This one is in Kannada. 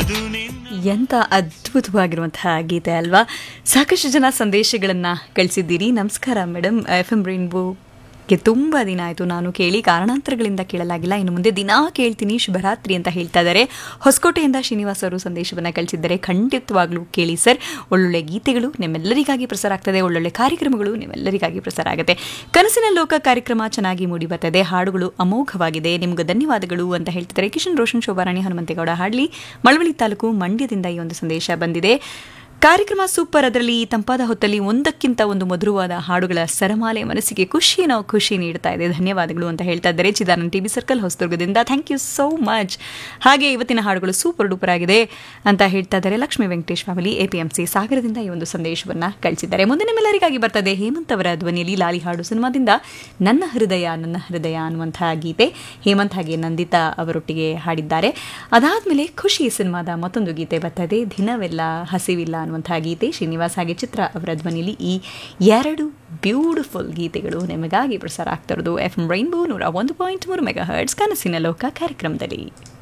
ಅದು ನಿನ್ನ ಎಂಥ ಅದ್ಭುತವಾಗಿರುವಂತಹ ಗೀತೆ ಅಲ್ವಾ ಸಾಕಷ್ಟು ಜನ ಸಂದೇಶಗಳನ್ನು ಕಳಿಸಿದ್ದೀರಿ ನಮಸ್ಕಾರ ಮೇಡಮ್ ಎಫ್ ಎಂ ಗೆ ತುಂಬ ದಿನ ಆಯಿತು ನಾನು ಕೇಳಿ ಕಾರಣಾಂತರಗಳಿಂದ ಕೇಳಲಾಗಿಲ್ಲ ಇನ್ನು ಮುಂದೆ ದಿನಾ ಕೇಳ್ತೀನಿ ಶುಭರಾತ್ರಿ ಅಂತ ಹೇಳ್ತಾ ಇದ್ದಾರೆ ಹೊಸಕೋಟೆಯಿಂದ ಶ್ರೀನಿವಾಸ್ ಅವರು ಸಂದೇಶವನ್ನು ಕಳಿಸಿದ್ದಾರೆ ಖಂಡಿತವಾಗ್ಲೂ ಕೇಳಿ ಸರ್ ಒಳ್ಳೊಳ್ಳೆ ಗೀತೆಗಳು ನಿಮ್ಮೆಲ್ಲರಿಗಾಗಿ ಪ್ರಸಾರ ಆಗ್ತದೆ ಒಳ್ಳೊಳ್ಳೆ ಕಾರ್ಯಕ್ರಮಗಳು ನಿಮ್ಮೆಲ್ಲರಿಗಾಗಿ ಪ್ರಸಾರ ಆಗುತ್ತೆ ಕನಸಿನ ಲೋಕ ಕಾರ್ಯಕ್ರಮ ಚೆನ್ನಾಗಿ ಮೂಡಿ ಬರ್ತದೆ ಹಾಡುಗಳು ಅಮೋಘವಾಗಿದೆ ನಿಮ್ಗೆ ಧನ್ಯವಾದಗಳು ಅಂತ ಹೇಳ್ತಿದ್ದಾರೆ ಕಿಶನ್ ರೋಷನ್ ಶೋಭಾರಾಣಿ ಹನುಮಂತೇಗೌಡ ಹಾಡ್ಲಿ ಮಳವಳ್ಳಿ ತಾಲೂಕು ಮಂಡ್ಯದಿಂದ ಈ ಒಂದು ಸಂದೇಶ ಬಂದಿದೆ ಕಾರ್ಯಕ್ರಮ ಸೂಪರ್ ಅದರಲ್ಲಿ ಈ ತಂಪಾದ ಹೊತ್ತಲ್ಲಿ ಒಂದಕ್ಕಿಂತ ಒಂದು ಮಧುರವಾದ ಹಾಡುಗಳ ಸರಮಾಲೆ ಮನಸ್ಸಿಗೆ ಖುಷಿನೋ ಖುಷಿ ನೀಡ್ತಾ ಇದೆ ಧನ್ಯವಾದಗಳು ಅಂತ ಹೇಳ್ತಾ ಇದ್ದಾರೆ ಚಿದಾನಂದ್ ಟಿವಿ ಸರ್ಕಲ್ ಹೊಸದುರ್ಗದಿಂದ ಥ್ಯಾಂಕ್ ಯು ಸೋ ಮಚ್ ಹಾಗೆ ಇವತ್ತಿನ ಹಾಡುಗಳು ಸೂಪರ್ ಡೂಪರ್ ಆಗಿದೆ ಅಂತ ಹೇಳ್ತಾ ಇದ್ದಾರೆ ಲಕ್ಷ್ಮೀ ವೆಂಕಟೇಶ್ ಫ್ಯಾಮಿಲಿ ಎಪಿಎಂಸಿ ಸಾಗರದಿಂದ ಈ ಒಂದು ಸಂದೇಶವನ್ನ ಕಳಿಸಿದ್ದಾರೆ ಮುಂದೆ ನಿಮ್ಮೆಲ್ಲರಿಗಾಗಿ ಬರ್ತದೆ ಹೇಮಂತ್ ಅವರ ಧ್ವನಿಯಲ್ಲಿ ಲಾಲಿ ಹಾಡು ಸಿನಿಮಾದಿಂದ ನನ್ನ ಹೃದಯ ನನ್ನ ಹೃದಯ ಅನ್ನುವಂತಹ ಗೀತೆ ಹೇಮಂತ್ ಹಾಗೆ ನಂದಿತಾ ಅವರೊಟ್ಟಿಗೆ ಹಾಡಿದ್ದಾರೆ ಅದಾದ್ಮೇಲೆ ಖುಷಿ ಸಿನಿಮಾದ ಮತ್ತೊಂದು ಗೀತೆ ಬರ್ತದೆ ದಿನವೆಲ್ಲ ಹಸಿವಿಲ್ಲ ಅನ್ನುವಂತಹ ಗೀತೆ ಶ್ರೀನಿವಾಸ್ ಹಾಗೆ ಚಿತ್ರ ಅವರ ಧ್ವನಿಯಲ್ಲಿ ಈ ಎರಡು ಬ್ಯೂಟಿಫುಲ್ ಗೀತೆಗಳು ನಿಮಗಾಗಿ ಪ್ರಸಾರ ಆಗ್ತಾ ಇರೋದು ಎಫ್ ಎಂ ರೈನ್ಬೋ ನೂರ ಒಂದು ಪಾಯಿಂಟ್ ಮೂರು ಮೆಗಾ ಹರ್ಟ್ಸ್ ಕನಸಿನ ಲೋಕ ಕಾರ್ಯಕ್ರಮದಲ್ಲಿ